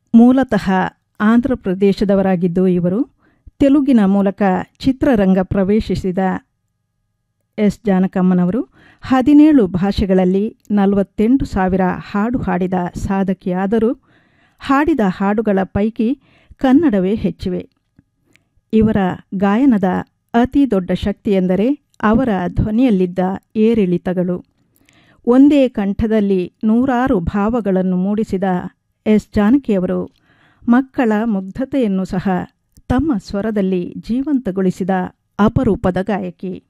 ಮೂಲತಃ ಆಂಧ್ರ ಪ್ರದೇಶದವರಾಗಿದ್ದು ಇವರು ತೆಲುಗಿನ ಮೂಲಕ ಚಿತ್ರರಂಗ ಪ್ರವೇಶಿಸಿದ ಎಸ್ ಜಾನಕಮ್ಮನವರು ಹದಿನೇಳು ಭಾಷೆಗಳಲ್ಲಿ ನಲವತ್ತೆಂಟು ಸಾವಿರ ಹಾಡು ಹಾಡಿದ ಸಾಧಕಿಯಾದರೂ ಹಾಡಿದ ಹಾಡುಗಳ ಪೈಕಿ ಕನ್ನಡವೇ ಹೆಚ್ಚಿವೆ ಇವರ ಗಾಯನದ ಅತಿ ದೊಡ್ಡ ಶಕ್ತಿಯೆಂದರೆ ಅವರ ಧ್ವನಿಯಲ್ಲಿದ್ದ ಏರಿಳಿತಗಳು ಒಂದೇ ಕಂಠದಲ್ಲಿ ನೂರಾರು ಭಾವಗಳನ್ನು ಮೂಡಿಸಿದ ಎಸ್ ಜಾನಕಿಯವರು ಮಕ್ಕಳ ಮುಗ್ಧತೆಯನ್ನು ಸಹ ತಮ್ಮ ಸ್ವರದಲ್ಲಿ ಜೀವಂತಗೊಳಿಸಿದ ಅಪರೂಪದ ಗಾಯಕಿ